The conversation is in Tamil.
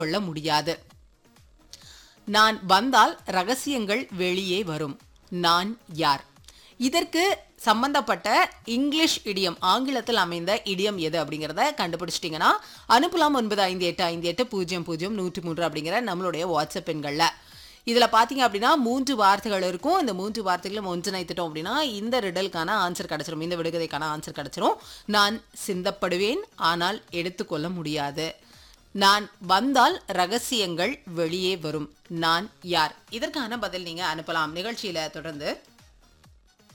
கொள்ள முடியாது நான் வந்தால் ரகசியங்கள் வெளியே வரும் நான் யார் இதற்கு சம்பந்தப்பட்ட இங்கிலீஷ் இடியம் ஆங்கிலத்தில் அமைந்த இடியம் எது அப்படிங்கிறத கண்டுபிடிச்சிட்டிங்கன்னா அனுப்பலாம் ஒன்பது ஐந்து எட்டு ஐந்து எட்டு பூஜ்ஜியம் பூஜ்ஜியம் நூற்றி மூன்று அப்படிங்கிற நம்மளுடைய வாட்ஸ்அப் எண்களில் இதில் பார்த்தீங்க அப்படின்னா மூன்று வார்த்தைகள் இருக்கும் இந்த மூன்று வார்த்தைகளும் ஒன்றிணைத்துட்டோம் அப்படின்னா இந்த ரிடலுக்கான ஆன்சர் கிடச்சிரும் இந்த விடுகதைக்கான ஆன்சர் கிடச்சிரும் நான் சிந்தப்படுவேன் ஆனால் எடுத்துக்கொள்ள முடியாது நான் வந்தால் ரகசியங்கள் வெளியே வரும் நான் யார் இதற்கான பதில் நீங்க அனுப்பலாம் நிகழ்ச்சியில தொடர்ந்து